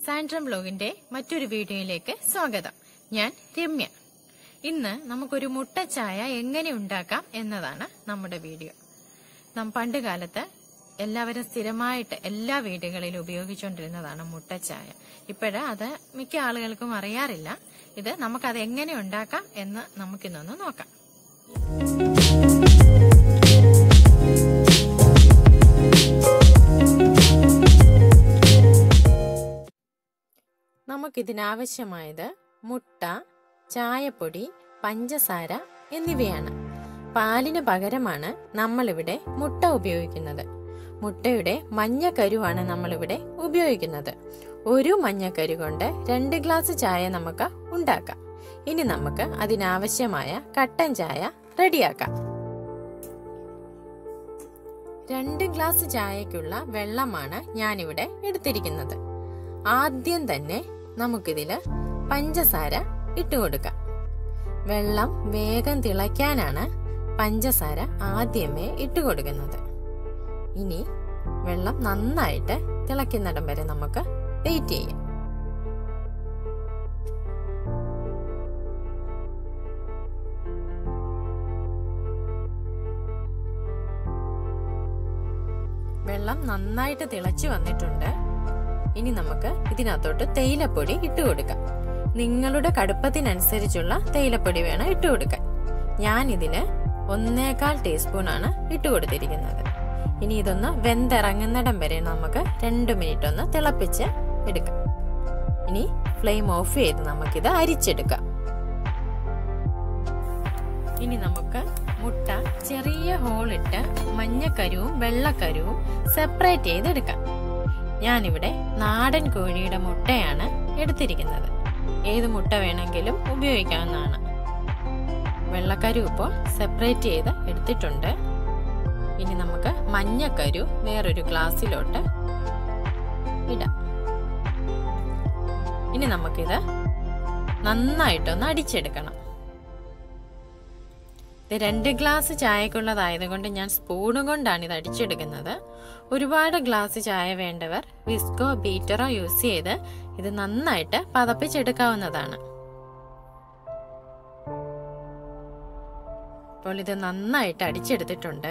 സാൻഡ്രം ബ്ലോഗിന്റെ മറ്റൊരു വീഡിയോയിലേക്ക് സ്വാഗതം ഞാൻ രമ്യ ഇന്ന് നമുക്കൊരു മുട്ട ചായ എങ്ങനെ ഉണ്ടാക്കാം എന്നതാണ് നമ്മുടെ വീഡിയോ നാം പണ്ട് കാലത്ത് എല്ലാവരും സ്ഥിരമായിട്ട് എല്ലാ വീടുകളിലും ഉപയോഗിച്ചുകൊണ്ടിരുന്നതാണ് മുട്ട ചായ ഇപ്പോഴ് അത് മിക്ക ആളുകൾക്കും അറിയാറില്ല ഇത് നമുക്കത് എങ്ങനെ ഉണ്ടാക്കാം എന്ന് നമുക്കിന്നൊന്ന് നോക്കാം നമുക്കിതിനാവശ്യമായത് മുട്ട ചായപ്പൊടി പഞ്ചസാര എന്നിവയാണ് പാലിന് പകരമാണ് നമ്മളിവിടെ മുട്ട ഉപയോഗിക്കുന്നത് മുട്ടയുടെ മഞ്ഞക്കരുവാണ് നമ്മളിവിടെ ഉപയോഗിക്കുന്നത് ഒരു മഞ്ഞക്കരു കൊണ്ട് രണ്ട് ഗ്ലാസ് ചായ നമുക്ക് ഉണ്ടാക്കാം ഇനി നമുക്ക് അതിനാവശ്യമായ കട്ടൻ ചായ റെഡിയാക്കാം രണ്ട് ഗ്ലാസ് ചായക്കുള്ള വെള്ളമാണ് ഞാനിവിടെ എടുത്തിരിക്കുന്നത് ആദ്യം തന്നെ നമുക്കിതില് പഞ്ചസാര ഇട്ടുകൊടുക്കാം വെള്ളം വേഗം തിളയ്ക്കാനാണ് പഞ്ചസാര ആദ്യമേ ഇട്ടുകൊടുക്കുന്നത് ഇനി വെള്ളം നന്നായിട്ട് തിളയ്ക്കുന്നിടം വരെ നമുക്ക് വെയിറ്റ് ചെയ്യാം വെള്ളം നന്നായിട്ട് തിളച്ചു വന്നിട്ടുണ്ട് ഇനി നമുക്ക് ഇതിനകത്തോട്ട് തേയിലപ്പൊടി ഇട്ട് കൊടുക്കാം നിങ്ങളുടെ കടുപ്പത്തിനനുസരിച്ചുള്ള തേയിലപ്പൊടി വേണം ഇട്ട് കൊടുക്കാൻ ഞാൻ ഇതിന് ഒന്നേകാൽ ടീസ്പൂൺ ആണ് ഇട്ട് കൊടുത്തിരിക്കുന്നത് ഇനി ഇതൊന്ന് വെന്തിറങ്ങുന്നിടം വരെ നമുക്ക് രണ്ട് മിനിറ്റ് ഒന്ന് തിളപ്പിച്ച് എടുക്കാം ഇനി ഫ്ലെയിം ഓഫ് ചെയ്ത് നമുക്കിത് അരിച്ചെടുക്കാം ഇനി നമുക്ക് മുട്ട ചെറിയ ഹോളിട്ട് മഞ്ഞക്കരുവും വെള്ളക്കരുവും സെപ്പറേറ്റ് ചെയ്തെടുക്കാം ഞാനിവിടെ നാടൻ കോഴിയുടെ മുട്ടയാണ് എടുത്തിരിക്കുന്നത് ഏത് മുട്ട വേണമെങ്കിലും ഉപയോഗിക്കാവുന്നതാണ് വെള്ളക്കരു ഇപ്പോൾ സെപ്പറേറ്റ് ചെയ്ത് എടുത്തിട്ടുണ്ട് ഇനി നമുക്ക് മഞ്ഞക്കരു വേറൊരു ഗ്ലാസ്സിലോട്ട് ഇടാം ഇനി നമുക്കിത് നന്നായിട്ടൊന്ന് അടിച്ചെടുക്കണം ഇത് രണ്ട് ഗ്ലാസ് ചായക്കുള്ളതായതുകൊണ്ട് ഞാൻ സ്പൂണും കൊണ്ടാണ് ഇത് അടിച്ചെടുക്കുന്നത് ഒരുപാട് ഗ്ലാസ് ചായ വേണ്ടവർ വിസ്കോ ബീറ്ററോ യൂസ് ചെയ്ത് ഇത് നന്നായിട്ട് പതപ്പിച്ചെടുക്കാവുന്നതാണ് അപ്പോൾ ഇത് നന്നായിട്ട് അടിച്ചെടുത്തിട്ടുണ്ട്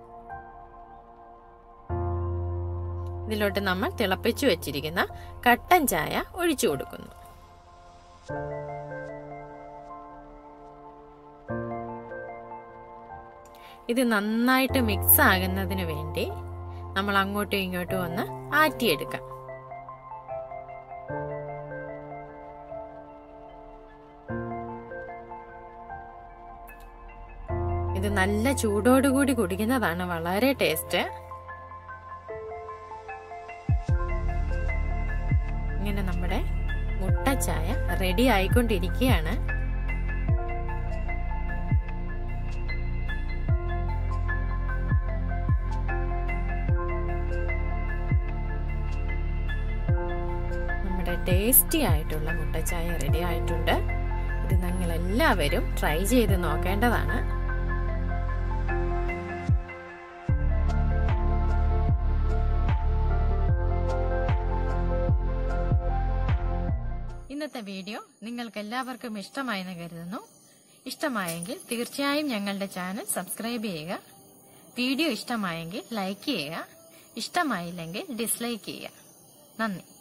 ഇതിലോട്ട് നമ്മൾ തിളപ്പിച്ചു വെച്ചിരിക്കുന്ന കട്ടൻ ചായ ഒഴിച്ചു കൊടുക്കുന്നു ഇത് നന്നായിട്ട് മിക്സ് ആകുന്നതിന് വേണ്ടി നമ്മൾ അങ്ങോട്ടും ഇങ്ങോട്ടും ഒന്ന് ആറ്റിയെടുക്കാം ഇത് നല്ല ചൂടോടുകൂടി കുടിക്കുന്നതാണ് വളരെ ടേസ്റ്റ് ഇങ്ങനെ നമ്മുടെ മുട്ട ചായ റെഡി ആയിക്കൊണ്ടിരിക്കുകയാണ് നമ്മുടെ ടേസ്റ്റി ആയിട്ടുള്ള മുട്ടച്ചായ റെഡി ആയിട്ടുണ്ട് ഇത് നിങ്ങൾ എല്ലാവരും ട്രൈ ചെയ്ത് നോക്കേണ്ടതാണ് ഇന്നത്തെ വീഡിയോ നിങ്ങൾക്ക് എല്ലാവർക്കും ഇഷ്ടമായെന്ന് കരുതുന്നു ഇഷ്ടമായെങ്കിൽ തീർച്ചയായും ഞങ്ങളുടെ ചാനൽ സബ്സ്ക്രൈബ് ചെയ്യുക വീഡിയോ ഇഷ്ടമായെങ്കിൽ ലൈക്ക് ചെയ്യുക ഇഷ്ടമായില്ലെങ്കിൽ ഡിസ്ലൈക്ക് ചെയ്യുക നന്ദി